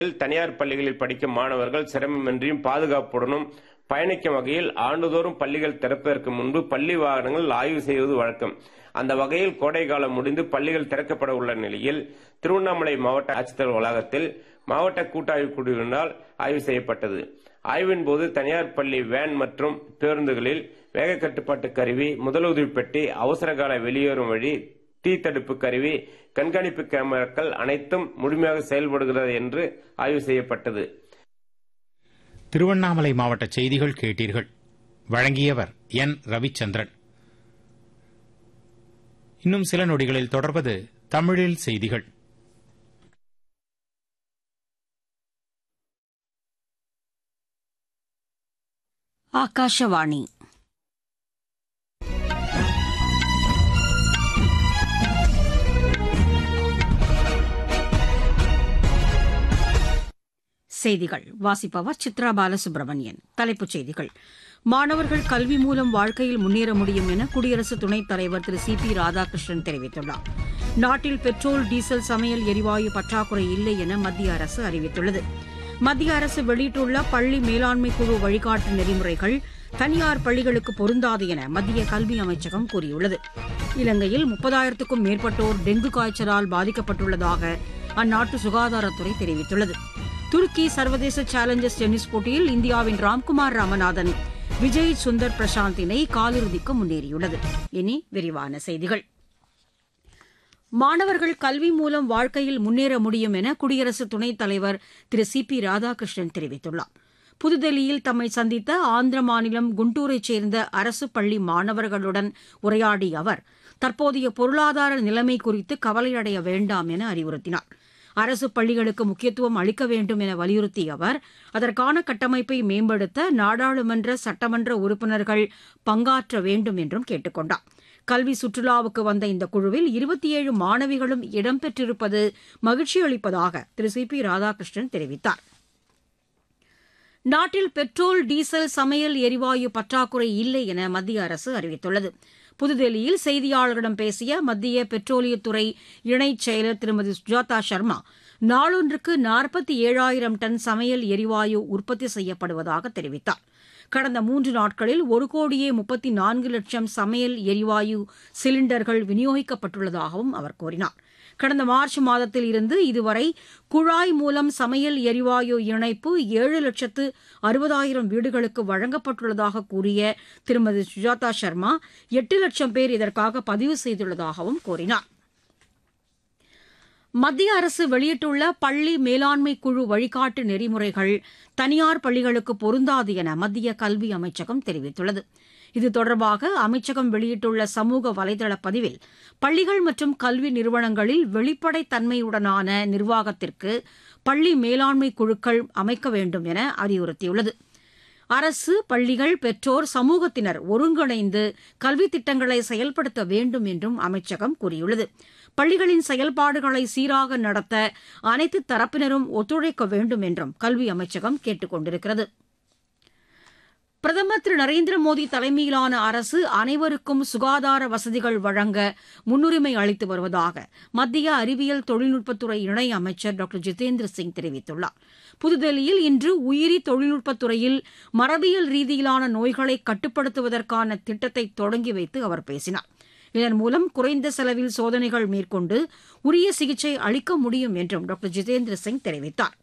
தனியார் பள்ளிகளில் படிக்கும் மாணவர்கள் சிரமமின்றியும் பாதுகாப்புடனும் பயணிக்கும் வகையில் ஆண்டுதோறும் பள்ளிகள் திறப்பதற்கு முன்பு பள்ளி வாகனங்கள் ஆய்வு செய்வது வழக்கம் அந்த வகையில் கோடை காலம் முடிந்து பள்ளிகள் திறக்கப்பட உள்ள நிலையில் திருவண்ணாமலை மாவட்ட ஆட்சித்தலைவர் வளாகத்தில் மாவட்ட கூட்டாய்வு குழுவினால் ஆய்வு செய்யப்பட்டது ஆய்வின் போது தனியார் பள்ளி வேன் மற்றும் பேருந்துகளில் வேக கட்டுப்பாட்டு கருவி முதலுதவி பெட்டி அவசரகால வெளியேறும் வழி தீ தடுப்பு கருவி கண்காணிப்பு கேமராக்கள் அனைத்தும் முழுமையாக செயல்படுகிறது என்று ஆய்வு செய்யப்பட்டது திருவண்ணாமலை மாவட்ட செய்திகள் கேட்டீர்கள் வழங்கியவர் என் ரவிச்சந்திரன் இன்னும் சில நொடிகளில் தொடர்வது தமிழில் செய்திகள் ಆಕಾಶವಾಣಿ செய்திகள் வாசிப்பவர் சித்ரா பாலசுப்ரமணியன் தலைப்புச் செய்திகள் மாணவர்கள் கல்வி மூலம் வாழ்க்கையில் முன்னேற முடியும் என குடியரசு துணைத் தலைவர் திரு சி பி ராதாகிருஷ்ணன் தெரிவித்துள்ளார் நாட்டில் பெட்ரோல் டீசல் சமையல் எரிவாயு பற்றாக்குறை இல்லை என மத்திய அரசு அறிவித்துள்ளது மத்திய அரசு வெளியிட்டுள்ள பள்ளி மேலாண்மை குழு வழிகாட்டு நெறிமுறைகள் தனியார் பள்ளிகளுக்கு பொருந்தாது என மத்திய கல்வி அமைச்சகம் கூறியுள்ளது இலங்கையில் முப்பதாயிரத்துக்கும் மேற்பட்டோர் டெங்கு காய்ச்சலால் பாதிக்கப்பட்டுள்ளதாக அந்நாட்டு சுகாதாரத்துறை தெரிவித்துள்ளது துருக்கி சர்வதேச சேலஞ்சர்ஸ் டென்னிஸ் போட்டியில் இந்தியாவின் ராம்குமார் ராமநாதன் விஜய் சுந்தர் பிரசாந்த் இணை காலிறுதிக்கு முன்னேறியுள்ளது இனி விரிவான செய்திகள் மாணவர்கள் கல்வி மூலம் வாழ்க்கையில் முன்னேற முடியும் என குடியரசு துணைத் தலைவர் திரு சி பி ராதாகிருஷ்ணன் தெரிவித்துள்ளார் புதுதில்லியில் தம்மை சந்தித்த ஆந்திர மாநிலம் குண்டூரைச் சேர்ந்த அரசு பள்ளி மாணவர்களுடன் உரையாடிய அவர் தற்போதைய பொருளாதார நிலைமை குறித்து கவலையடைய வேண்டாம் என அறிவுறுத்தினார் அரசு பள்ளிகளுக்கு முக்கியத்துவம் அளிக்க வேண்டும் என வலியுறுத்திய அவர் அதற்கான கட்டமைப்பை மேம்படுத்த நாடாளுமன்ற சட்டமன்ற உறுப்பினர்கள் பங்காற்ற வேண்டும் என்றும் கேட்டுக் கொண்டார் கல்வி சுற்றுலாவுக்கு வந்த இந்த குழுவில் இருபத்தி ஏழு மாணவிகளும் இடம்பெற்றிருப்பது மகிழ்ச்சி அளிப்பதாக திரு சி பி ராதாகிருஷ்ணன் தெரிவித்தார் நாட்டில் பெட்ரோல் டீசல் சமையல் எரிவாயு பற்றாக்குறை இல்லை என மத்திய அரசு அறிவித்துள்ளது புதுதில்லியில் செய்தியாளர்களிடம் பேசிய மத்திய பெட்ரோலியத்துறை இணைச் செயலர் திருமதி சுஜாதா சர்மா நாளொன்றுக்கு நாற்பத்தி ஏழாயிரம் டன் சமையல் எரிவாயு உற்பத்தி செய்யப்படுவதாக தெரிவித்தார் கடந்த மூன்று நாட்களில் ஒரு கோடியே முப்பத்தி நான்கு லட்சம் சமையல் எரிவாயு சிலிண்டர்கள் விநியோகிக்கப்பட்டுள்ளதாகவும் அவர் கூறினார் கடந்த மார்ச் மாதத்தில் இருந்து இதுவரை குழாய் மூலம் சமையல் எரிவாயு இணைப்பு ஏழு லட்சத்து அறுபதாயிரம் வீடுகளுக்கு வழங்கப்பட்டுள்ளதாக கூறிய திருமதி சுஜாதா சர்மா எட்டு லட்சம் பேர் இதற்காக பதிவு செய்துள்ளதாகவும் கூறினார் மத்திய அரசு வெளியிட்டுள்ள பள்ளி மேலாண்மை குழு வழிகாட்டு நெறிமுறைகள் தனியார் பள்ளிகளுக்கு பொருந்தாது என மத்திய கல்வி அமைச்சகம் தெரிவித்துள்ளது இது தொடர்பாக அமைச்சகம் வெளியிட்டுள்ள சமூக வலைதள பதிவில் பள்ளிகள் மற்றும் கல்வி நிறுவனங்களில் வெளிப்படைத்தன்மையுடனான நிர்வாகத்திற்கு பள்ளி மேலாண்மை குழுக்கள் அமைக்க வேண்டும் என அறிவுறுத்தியுள்ளது அரசு பள்ளிகள் பெற்றோர் சமூகத்தினர் ஒருங்கிணைந்து கல்வி திட்டங்களை செயல்படுத்த வேண்டும் என்றும் அமைச்சகம் கூறியுள்ளது பள்ளிகளின் செயல்பாடுகளை சீராக நடத்த அனைத்து தரப்பினரும் ஒத்துழைக்க வேண்டும் என்றும் கல்வி அமைச்சகம் கேட்டுக் கொண்டிருக்கிறது பிரதமர் திரு நரேந்திர மோடி தலைமையிலான அரசு அனைவருக்கும் சுகாதார வசதிகள் வழங்க முன்னுரிமை அளித்து வருவதாக மத்திய அறிவியல் தொழில்நுட்பத்துறை இணை அமைச்சர் டாக்டர் ஜிதேந்திர சிங் தெரிவித்துள்ளார் புதுதில்லியில் இன்று உயிரி தொழில்நுட்பத்துறையில் மரபியல் ரீதியிலான நோய்களை கட்டுப்படுத்துவதற்கான திட்டத்தை தொடங்கி வைத்து அவர் பேசினார் இதன் மூலம் குறைந்த செலவில் சோதனைகள் மேற்கொண்டு உரிய சிகிச்சை அளிக்க முடியும் என்றும் டாக்டர் ஜிதேந்திர சிங் தெரிவித்தார்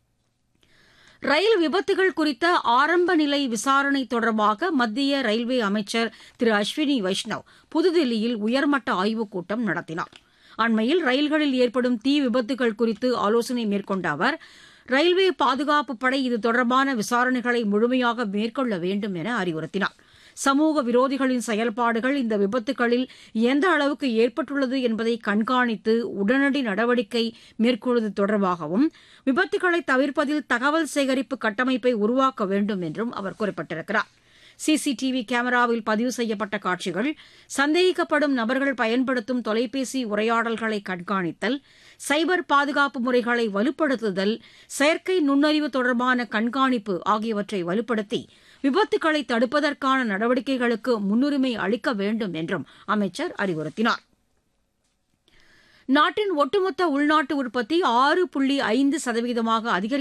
ரயில் விபத்துகள் குறித்த ஆரம்ப நிலை விசாரணை தொடர்பாக மத்திய ரயில்வே அமைச்சர் திரு அஸ்வினி வைஷ்ணவ் புதுதில்லியில் உயர்மட்ட ஆய்வுக் கூட்டம் நடத்தினார் அண்மையில் ரயில்களில் ஏற்படும் தீ விபத்துகள் குறித்து ஆலோசனை மேற்கொண்ட அவர் ரயில்வே பாதுகாப்பு படை இது தொடர்பான விசாரணைகளை முழுமையாக மேற்கொள்ள வேண்டும் என அறிவுறுத்தினார் சமூக விரோதிகளின் செயல்பாடுகள் இந்த விபத்துகளில் எந்த அளவுக்கு ஏற்பட்டுள்ளது என்பதை கண்காணித்து உடனடி நடவடிக்கை மேற்கொள்வது தொடர்பாகவும் விபத்துகளை தவிர்ப்பதில் தகவல் சேகரிப்பு கட்டமைப்பை உருவாக்க வேண்டும் என்றும் அவர் குறிப்பிட்டிருக்கிறார் சிசிடிவி கேமராவில் பதிவு செய்யப்பட்ட காட்சிகள் சந்தேகிக்கப்படும் நபர்கள் பயன்படுத்தும் தொலைபேசி உரையாடல்களை கண்காணித்தல் சைபர் பாதுகாப்பு முறைகளை வலுப்படுத்துதல் செயற்கை நுண்ணறிவு தொடர்பான கண்காணிப்பு ஆகியவற்றை வலுப்படுத்தி விபத்துக்களை தடுப்பதற்கான நடவடிக்கைகளுக்கு முன்னுரிமை அளிக்க வேண்டும் என்றும் அமைச்சர் அறிவுறுத்தினார் நாட்டின் ஒட்டுமொத்த உள்நாட்டு உற்பத்தி ஆறு புள்ளி ஐந்து சதவீதமாக அதிகரி